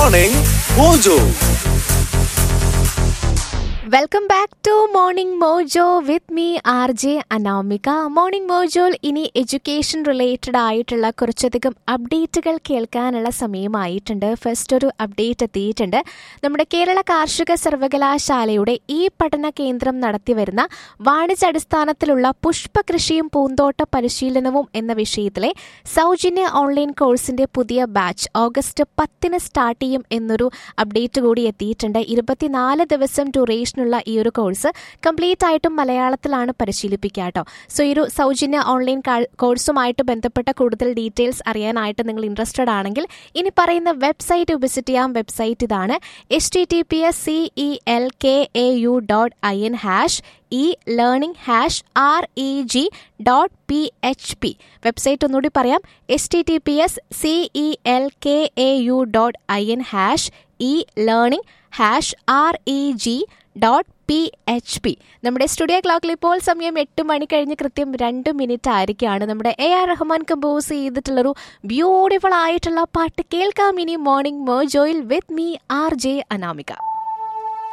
Morning Mojo. Welcome back to morning Mojo with me R J Anamika morning മോജോയിൽ ഇനി education related ആയിട്ടുള്ള കുറച്ചധികം അപ്ഡേറ്റുകൾ കേൾക്കാനുള്ള സമയമായിട്ടുണ്ട് ഫസ്റ്റ് ഒരു അപ്ഡേറ്റ് എത്തിയിട്ടുണ്ട് നമ്മുടെ കേരള കാർഷിക സർവകലാശാലയുടെ ഈ പഠന കേന്ദ്രം നടത്തിവരുന്ന വാണിജ്യാടിസ്ഥാനത്തിലുള്ള പുഷ്പകൃഷിയും പൂന്തോട്ട പരിശീലനവും എന്ന വിഷയത്തിലെ സൗജന്യ ഓൺലൈൻ കോഴ്സിന്റെ പുതിയ ബാച്ച് ഓഗസ്റ്റ് പത്തിന് സ്റ്റാർട്ട് ചെയ്യും എന്നൊരു അപ്ഡേറ്റ് കൂടി എത്തിയിട്ടുണ്ട് ഇരുപത്തിനാല് ദിവസം ഡ്യൂറേഷനുള്ള ഈ ഒരു കോഴ്സ് കംപ്ലീറ്റ് ആയിട്ടും മലയാളത്തിലാണ് പരിശീലിപ്പിക്കുക കേട്ടോ സോ ഈ ഒരു സൗജന്യ ഓൺലൈൻ കോഴ്സുമായിട്ട് ബന്ധപ്പെട്ട കൂടുതൽ ഡീറ്റെയിൽസ് അറിയാനായിട്ട് നിങ്ങൾ ഇൻട്രസ്റ്റഡ് ആണെങ്കിൽ ഇനി പറയുന്ന വെബ്സൈറ്റ് വിസിറ്റ് ചെയ്യാം വെബ്സൈറ്റ് ഇതാണ് H T T P S C E L K A U dot I N hash e learning hash R E G dot P H P website ഒന്നുകൂടി പറയാം H T T P S C E L K A U dot I N hash e learning hash R E G dot P H P നമ്മുടെ studio ക്ലോക്കിൽ ഇപ്പോൾ സമയം എട്ട് മണി കഴിഞ്ഞ് കൃത്യം രണ്ട് മിനിറ്റ് ആയിരിക്കുകയാണ് നമ്മുടെ എ ആർ റഹ്മാൻ കമ്പോസ് ചെയ്തിട്ടുള്ളൊരു ബ്യൂട്ടിഫുൾ ആയിട്ടുള്ള പാട്ട് കേൾക്കാം ഇനി മോർണിംഗ് മോജോയിൽ with me R J Anamika